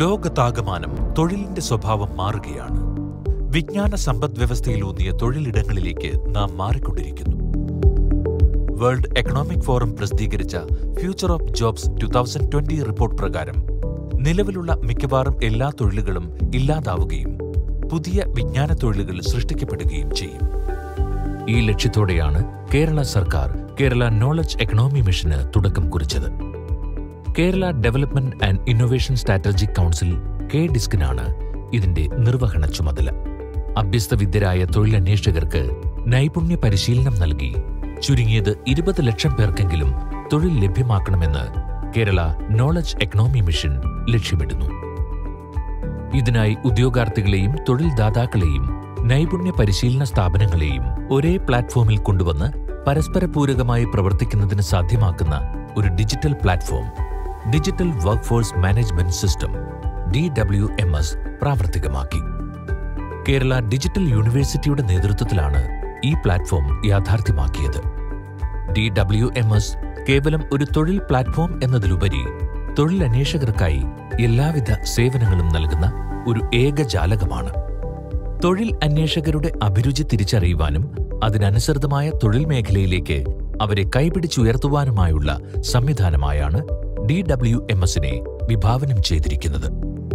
ലോകത്താകമാനം തൊഴിലിന്റെ സ്വഭാവം മാറുകയാണ് വിജ്ഞാന സമ്പദ് വ്യവസ്ഥയിലൂന്നിയ തൊഴിലിടങ്ങളിലേക്ക് നാം മാറിക്കൊണ്ടിരിക്കുന്നു വേൾഡ് എക്കണോമിക് ഫോറം പ്രസിദ്ധീകരിച്ച future of jobs two thousand twenty report പ്രകാരം നിലവിലുള്ള മിക്കവാറും എല്ലാ തൊഴിലുകളും ഇല്ലാതാവുകയും പുതിയ വിജ്ഞാന തൊഴിലുകൾ സൃഷ്ടിക്കപ്പെടുകയും ചെയ്യും ഈ ലക്ഷ്യത്തോടെയാണ് കേരള സർക്കാർ കേരള നോളജ് എക്കണോമി മിഷന് തുടക്കം കുറിച്ചത് Kerala development and innovation strategic council K ഡിസ്കിനാണ് ഇതിന്റെ നിർവഹണ ചുമതല അഭ്യസ്തവിദ്യരായ തൊഴിലന്വേഷകർക്ക് നൈപുണ്യ പരിശീലനം നൽകി ചുരുങ്ങിയത് ഇരുപത് ലക്ഷം പേർക്കെങ്കിലും തൊഴിൽ ലഭ്യമാക്കണമെന്ന് കേരള നോളജ് എക്കണോമി മിഷൻ ലക്ഷ്യമിടുന്നു ഇതിനായി ഉദ്യോഗാർത്ഥികളെയും തൊഴിൽ ദാതാക്കളെയും നൈപുണ്യ പരിശീലന സ്ഥാപനങ്ങളെയും ഒരേ പ്ലാറ്റ്ഫോമിൽ കൊണ്ടുവന്ന് പരസ്പര പൂരകമായി പ്രവർത്തിക്കുന്നതിന് സാധ്യമാക്കുന്ന ഒരു digital platform digital workforce management system D W M S പ്രാവർത്തികമാക്കി കേരള ഡിജിറ്റൽ യൂണിവേഴ്സിറ്റിയുടെ നേതൃത്വത്തിലാണ് ഈ പ്ലാറ്റ്ഫോം യാഥാർത്ഥ്യമാക്കിയത് ഡി ഡബ്ല്യു എം എസ് കേവലം ഒരു തൊഴിൽ പ്ലാറ്റ്ഫോം എന്നതിലുപരി തൊഴിലന്വേഷകർക്കായി എല്ലാവിധ സേവനങ്ങളും നൽകുന്ന ഒരു ഏകജാലകമാണ് തൊഴിൽ അന്വേഷകരുടെ അഭിരുചി തിരിച്ചറിയുവാനും അതിനനുസൃതമായ തൊഴിൽ മേഖലയിലേക്ക് അവരെ കൈപിടിച്ചുയർത്തുവാനുമായുള്ള സംവിധാനമായാണ് ഡി ഡബ്ല്യു എം എസിനെ വിഭാവനം ചെയ്തിരിക്കുന്നത്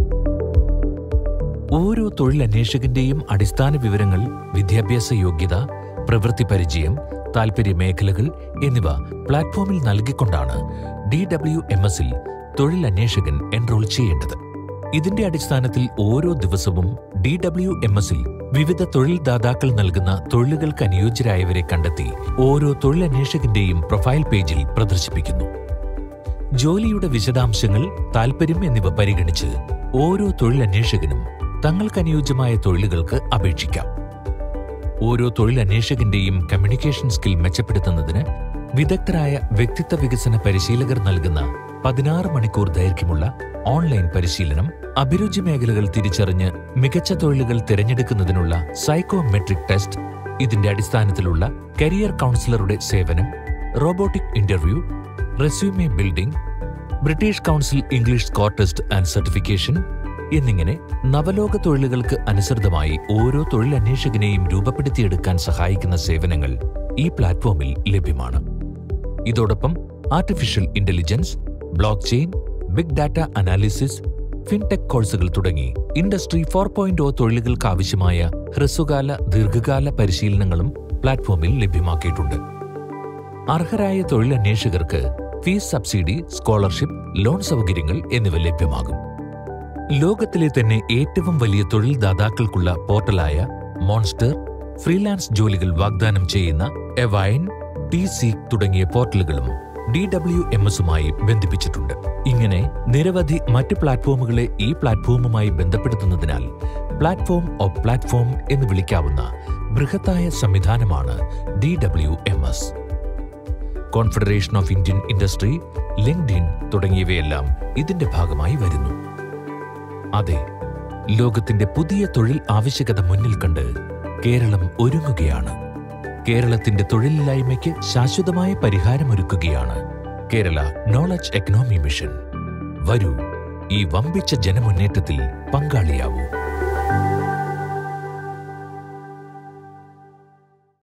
ഓരോ തൊഴിലന്വേഷകന്റെയും അടിസ്ഥാന വിവരങ്ങൾ വിദ്യാഭ്യാസ യോഗ്യത പ്രവൃത്തി പരിചയം താൽപര്യ മേഖലകൾ എന്നിവ പ്ലാറ്റ്ഫോമിൽ നൽകിക്കൊണ്ടാണ് ഡി ഡബ്ല്യു എം എസിൽ തൊഴിലന്വേഷകൻ എൻറോൾ ചെയ്യേണ്ടത് ഇതിന്റെ അടിസ്ഥാനത്തിൽ ഓരോ ദിവസവും ഡി ഡബ്ല്യു എം എസിൽ വിവിധ തൊഴിൽ ദാതാക്കൾ നൽകുന്ന തൊഴിലുകൾക്ക് അനുയോജ്യരായവരെ കണ്ടെത്തി ഓരോ തൊഴിലന്വേഷകന്റെയും പ്രൊഫൈൽ പേജിൽ പ്രദർശിപ്പിക്കുന്നു ജോലിയുടെ വിശദാംശങ്ങൾ താൽപര്യം എന്നിവ പരിഗണിച്ച് ഓരോ തൊഴിലന്വേഷകനും തങ്ങൾക്കനുയോജ്യമായ തൊഴിലുകൾക്ക് അപേക്ഷിക്കാം ഓരോ തൊഴിലന്വേഷകന്റെയും കമ്മ്യൂണിക്കേഷൻ സ്കിൽ മെച്ചപ്പെടുത്തുന്നതിന് വിദഗ്ധരായ വ്യക്തിത്വ വികസന പരിശീലകർ നൽകുന്ന പതിനാറ് മണിക്കൂർ ദൈർഘ്യമുള്ള ഓൺലൈൻ പരിശീലനം അഭിരുചി മേഖലകൾ തിരിച്ചറിഞ്ഞ് മികച്ച തൊഴിലുകൾ തിരഞ്ഞെടുക്കുന്നതിനുള്ള സൈക്കോമെട്രിക് ടെസ്റ്റ് ഇതിന്റെ അടിസ്ഥാനത്തിലുള്ള കരിയർ കൗൺസിലറുടെ സേവനം robotic interview resume building British Council English score test and certification എന്നിങ്ങനെ നവലോക തൊഴിലുകൾക്ക് അനുസൃതമായി ഓരോ തൊഴിലന്വേഷകനെയും രൂപപ്പെടുത്തിയെടുക്കാൻ സഹായിക്കുന്ന സേവനങ്ങൾ ഈ പ്ലാറ്റ്ഫോമിൽ ലഭ്യമാണ് ഇതോടൊപ്പം artificial intelligence block chain big data analysis fintech കോഴ്സുകൾ തുടങ്ങി ഇൻഡസ്ട്രി ഫോർ പോയിന്റ് ഒ തൊഴിലുകൾക്ക് ആവശ്യമായ ഹ്രസ്വകാല ദീർഘകാല പരിശീലനങ്ങളും പ്ലാറ്റ്ഫോമിൽ ലഭ്യമാക്കിയിട്ടുണ്ട് അർഹരായ തൊഴിലന്വേഷകർക്ക് ഫീസ് സബ്സിഡി സ്കോളർഷിപ്പ് ലോൺ സൗകര്യങ്ങൾ എന്നിവ ലഭ്യമാകും ലോകത്തിലെ തന്നെ ഏറ്റവും വലിയ തൊഴിൽ ദാതാക്കൾക്കുള്ള പോർട്ടലായ മോൺസ്റ്റർ ഫ്രീലാൻസ് ജോലികൾ വാഗ്ദാനം ചെയ്യുന്ന എവൈൻ ടി സി തുടങ്ങിയ പോർട്ടലുകളും ഡി ഡബ്ല്യു എം എസുമായി ബന്ധിപ്പിച്ചിട്ടുണ്ട് ഇങ്ങനെ നിരവധി മറ്റ് പ്ലാറ്റ്ഫോമുകളെ ഈ പ്ലാറ്റ്ഫോമുമായി ബന്ധപ്പെടുത്തുന്നതിനാൽ പ്ലാറ്റ്ഫോം ഓഫ് പ്ലാറ്റ്ഫോം എന്ന് വിളിക്കാവുന്ന ബൃഹത്തായ സംവിധാനമാണ് D W M S Confederation of Indian Industry LinkedIn തുടങ്ങിയവയെല്ലാം ഇതിന്റെ ഭാഗമായി വരുന്നു അതെ ലോകത്തിന്റെ പുതിയ തൊഴിൽ ആവശ്യകത മുന്നിൽ കണ്ട് കേരളം ഒരുങ്ങുകയാണ് കേരളത്തിന്റെ തൊഴിലില്ലായ്മയ്ക്ക് ശാശ്വതമായ പരിഹാരമൊരുക്കുകയാണ് കേരള നോളജ് എക്കണോമി മിഷൻ വരൂ ഈ വമ്പിച്ച ജനമുന്നേറ്റത്തിൽ പങ്കാളിയാവൂ